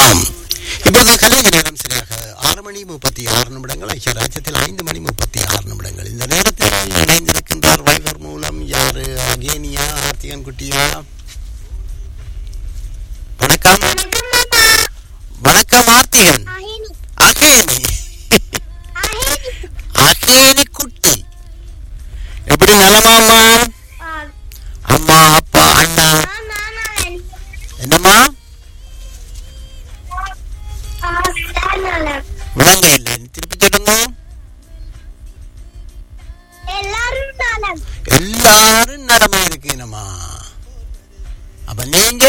ஆம் இப்பொழுது கலைஞ நேரம் சரியாக ஆறு மணி முப்பத்தி ஆறு நிமிடங்கள் ஐக்கிய ராஜ்யத்தில் ஐந்து மணி முப்பத்தி ஆறு நிமிடங்கள் இந்த நேரத்தில் இணைந்திருக்கின்றார் வைபர் மூலம் யாரு அகேனியா ஆர்த்திகன் குட்டியா வணக்கம் வணக்கம் ஆர்த்திகன் அகேனி அகேனி குட்டி எப்படி நலமாமா அம்மா அப்பா அண்ணா என்னம்மா விளங்க இல்லை திருப்பி சொல்லுங்க எல்லாரும் நலம் எல்லாரும் நலமா இருக்கீனம்மா அப்ப நீங்க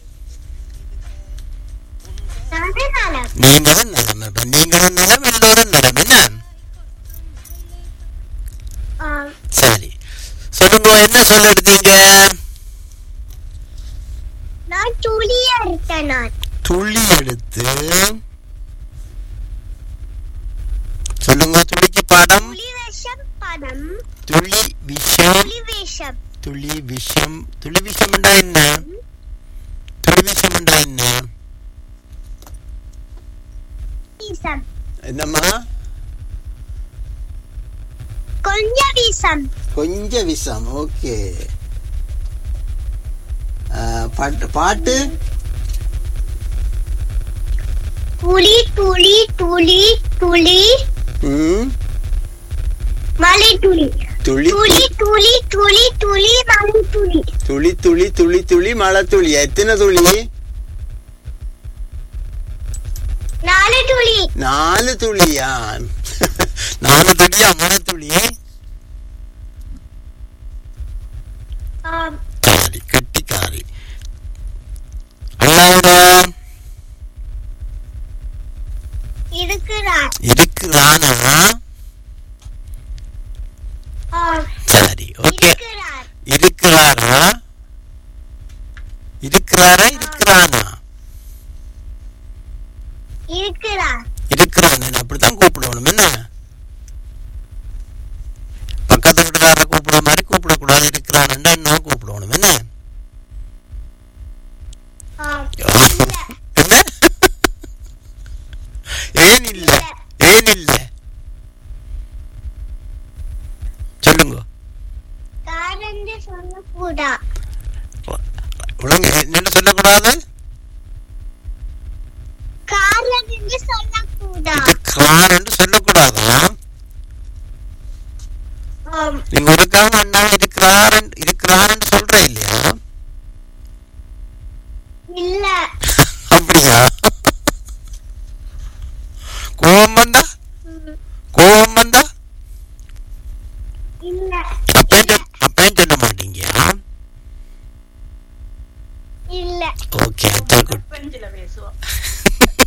நானே நலம் நீங்களும் நலம் இப்ப நீங்களும் நலம் எல்லோரும் நலம் என்ன ஆம். சரி சொல்லுங்க என்ன சொல்ல எடுத்தீங்க நான் துளியா இருக்கேன் நான் துள்ளி எடுத்து சொல்லுங்க துளிக்கு பாடம் துளி வேஷம் படம் துளி விஷம் துளி வேஷம் துளி விஷம் துளி விஷம் என்றா என்ன துளி விஷம் என்றா என்ன வீசம் என்னம்மா கொஞ்ச வீசம் கொஞ்ச விஷம் ஓகே பாட்டு பாட்டு துளி துளி துளி துளி ம், மலை துளி துளி துளி துளி துளி துளி மலை துளி துளி துளி துளி துளி மழை துளி எத்தனை துளி நாலு துளி நாலு துளியா நாலு துளியா மழை துளி ஆம். காரி கட்டிக்காரி அண்ணாவோட இருக்கிறார் இருக்கிறானா ஆம். சரி ஓகே இருக்கிறார் இருக்கிறாரா இருக்கிறாரா இருக்கிறானா இருக்கிறார் இருக்கிறான் அப்படித்தான் கூப்பிடணும் என்ன பக்கத்து வீட்டுக்கார கூப்பிடுற மாதிரி கூப்பிடக்கூடாது இருக்கிறான் என்ன கூப்பிடணும் என்ன ஆம். என்ன ஏன் இல்ல ஏன் இல்ல சொல்லுங்க காரந்து சொல்லக்கூடா உலங்க என்ன சொல்லக்கூடாது காரந்து சொல்லக்கூடா இருக்கிறான் என்று சொல்லக்கூடாதா ஆம். நீங்க ஒருக்காக அண்ணா இருக்கிறார் இருக்கிறார் என்று சொல்ற இல்லையா இல்ல அப்படியா கோபம் வந்தா ம், கோபம் வந்தா இல்ல அப்பேன் சொல்- அப்பேன் சொல்ல மாட்டீங்க இல்ல ஓகே அதான் குட் பஞ்சில பேசுவோம்